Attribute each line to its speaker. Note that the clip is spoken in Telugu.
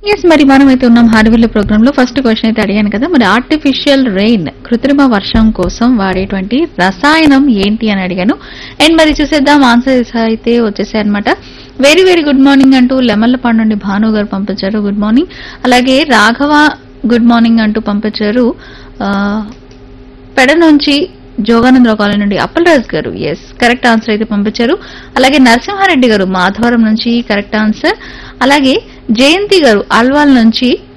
Speaker 1: ఎస్ మరి మనం అయితే ఉన్నాం హార్డ్వేర్ ప్రోగ్రామ్ లో ఫస్ట్ క్వశ్చన్ అయితే అడిగాను కదా మరి ఆర్టిఫిషియల్ రెయిన్ కృత్రిమ వర్షం కోసం వాడేటువంటి రసాయనం ఏంటి అని అడిగాను అండ్ మరి చూసేద్దాం ఆన్సర్స్ అయితే వచ్చేసాయి అనమాట వెరీ వెరీ గుడ్ మార్నింగ్ అంటూ లెమల్లపాడు నుండి భాను గారు పంపించారు గుడ్ మార్నింగ్ అలాగే రాఘవ గుడ్ మార్నింగ్ అంటూ పంపించారు ఆ, పెడ నుంచి జోగానందరావు కాలనీ నుండి అప్పలరాజ్ గారు ఎస్ కరెక్ట్ ఆన్సర్ అయితే పంపించారు అలాగే నరసింహారెడ్డి గారు మాధవరం నుంచి కరెక్ట్ ఆన్సర్ అలాగే జయంతి గారు అల్వాల్ నుంచి